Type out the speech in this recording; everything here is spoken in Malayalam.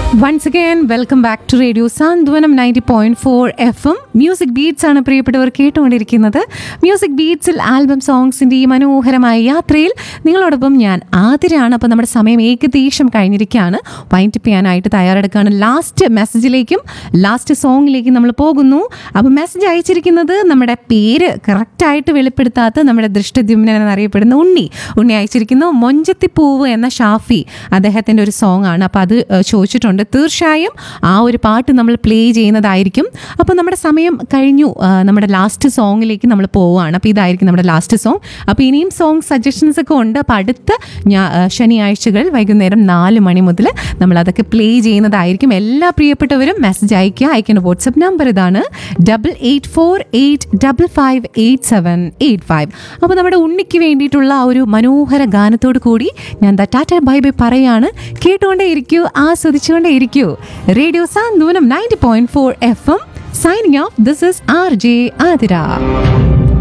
once again welcome back to radio Santhwanam ninety point four F M music beats ആണ് പ്രിയപ്പെട്ടവർ കേട്ടുകൊണ്ടിരിക്കുന്നത് മ്യൂസിക് ബീറ്റ്സിൽ ആൽബം സോങ്സിന്റെ ഈ മനോഹരമായ യാത്രയിൽ നിങ്ങളോടൊപ്പം ഞാൻ ആതിരാണ് അപ്പോൾ നമ്മുടെ സമയം ഏകദേശം കഴിഞ്ഞിരിക്കുകയാണ് വൈൻഡ് ചെയ്യാനായിട്ട് തയ്യാറെടുക്കുകയാണ് ലാസ്റ്റ് മെസ്സേജിലേക്കും ലാസ്റ്റ് സോങ്ങിലേക്കും നമ്മൾ പോകുന്നു അപ്പോൾ മെസ്സേജ് അയച്ചിരിക്കുന്നത് നമ്മുടെ പേര് കറക്റ്റായിട്ട് വെളിപ്പെടുത്താത്ത നമ്മുടെ ദൃഷ്ടദ്യുമ്നൻ എന്നറിയപ്പെടുന്ന ഉണ്ണി ഉണ്ണി അയച്ചിരിക്കുന്നു മൊഞ്ചത്തിപ്പൂവ് എന്ന ഷാഫി അദ്ദേഹത്തിൻ്റെ ഒരു സോങ് ആണ് അപ്പോൾ അത് ഏഹ്, ചോദിച്ചിട്ടുണ്ട് തീർച്ചയായും ആ ഒരു പാട്ട് നമ്മൾ പ്ലേ ചെയ്യുന്നതായിരിക്കും അപ്പോൾ നമ്മുടെ സമയം കഴിഞ്ഞു ആ, നമ്മുടെ ലാസ്റ്റ് സോങ്ങിലേക്ക് നമ്മൾ പോവുകയാണ് അപ്പോൾ ഇതായിരിക്കും നമ്മുടെ ലാസ്റ്റ് സോങ് അപ്പോൾ ഇനിയും സോങ് സജഷൻസ് ഒക്കെ ഉണ്ട് അപ്പോൾ അടുത്ത ഞാ ആ, ശനിയാഴ്ചകൾ വൈകുന്നേരം നാല് മണി മുതൽ നമ്മൾ അതൊക്കെ പ്ലേ ചെയ്യുന്നതായിരിക്കും എല്ലാ പ്രിയപ്പെട്ടവരും മെസ്സേജ് അയക്കുക അയക്കേണ്ട വാട്സപ്പ് നമ്പർ ഇതാണ് double eight four eight double five eight seven eight five അപ്പോൾ നമ്മുടെ ഉണ്ണിക്ക് വേണ്ടിയിട്ടുള്ള ആ ഒരു മനോഹര ഗാനത്തോട് കൂടി ഞാൻ ദ ടാറ്റ ബൈ ബൈ പറയാണ് കേട്ടുകൊണ്ടേ ഇരിക്കൂ ആസ്വദിച്ചുകൊണ്ടേ ഇരിക്കൂ radio Santhwanam ninety point four F M signing off this is R J Athira